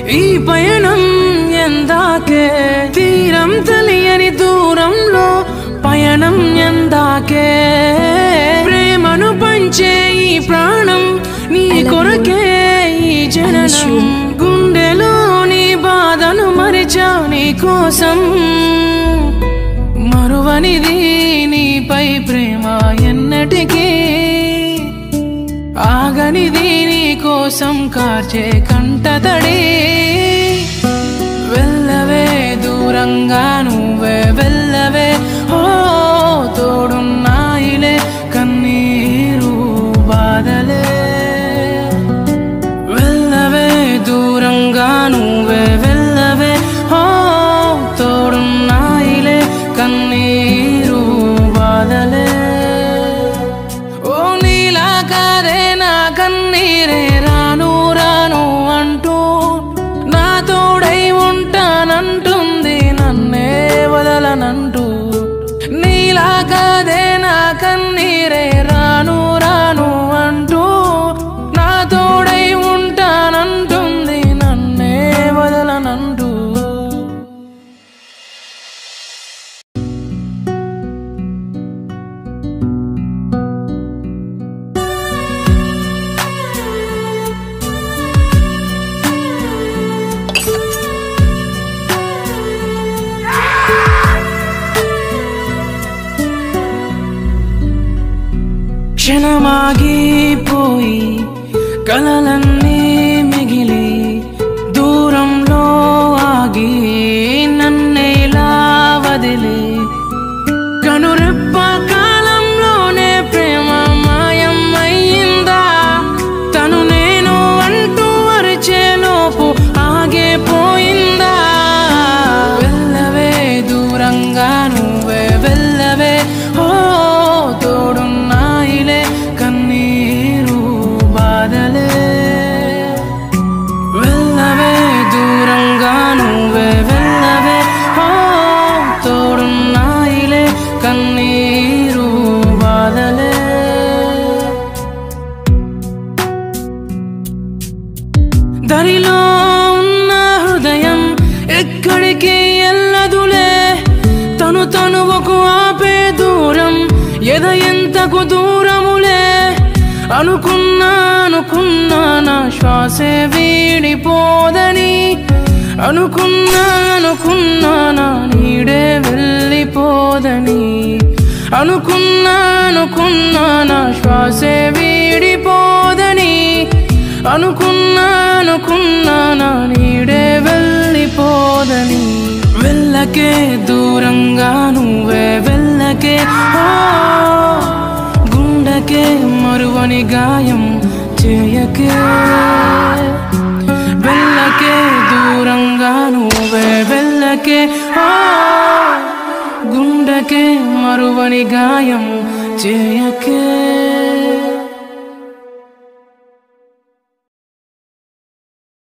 ఈ పయనం ఎందాకే తీరం తెలియని దూరంలో పయనం ఎందాకే ప్రేమను పంచే ఈ ప్రాణం నీ కొరకే ఈ జననం గుండెలోని బాధను మరిచా నీ కోసం మరువనిది నీపై ప్రేమ ఎన్నటికీ ఆగనిది నీ కోసం కార్చే కంటతడి వెళ్ళవే దూరంగా నువ్వే వెళ్ళవే ఓ తోడున్నాయిలే కన్నీరు బాధలే వెళ్ళవే దూరంగా నువ్వే వెళ్ళవే ఓ తోడున్నాయిలే కన్నీరు బాధలే ఓ నీలా కాదే నా కన్నీరే రాను రాను అంటూ నా తోడై ఉంటానంటుంది నన్నే వదలనంటూ నీలా కాదే నా కన్నీరే రాను రాను అంటూ నా తోడై ఉంటానంటుంది నన్నే వదలనంటూ క్షణమాగిపోయి కలలన్నీ మిగిలి దూరంలో ఆగి నన్నేలా వదిలి కనురెప్ప కాలంలోనే ప్రేమ మాయం అయ్యిందా తను నేను అంటూ అరిచేలోపు ఆగే పోయిందా వెళ్ళవే దూరంగా నువ్వే వెళ్ళవే ఓ తోడున్నాయిలే కన్నీరు బాధలే వెళ్ళవే దూరంగా నువ్వే వెళ్ళవే ఓ తోడున్నాయిలే కన్నీరు బాధలే దరిలో ఉన్న హృదయం ఎక్కడికి ఎల్లదులే తను తనువకు ఆపే దూరం ఎద ఎంతకు దూరములే అనుకున్నా అనుకున్నా నా శ్వాసే వీడిపోదని అనుకున్నా అనుకున్నా నా నీడే వెళ్ళిపోదని అనుకున్నా అనుకున్నా నా శ్వాసే వీడిపోదని అనుకున్నా అనుకున్నా నా నీడే వెళ్ళిపోదని వెళ్ళకే దూరంగా నువ్వే వెళ్ళకే ఓ గుండెకే మరువని గాయం చేయకే వెళ్ళకే దూరంగా నువ్వే వెళ్ళకే ఓ గుండెకే మరువని గాయం చేయకే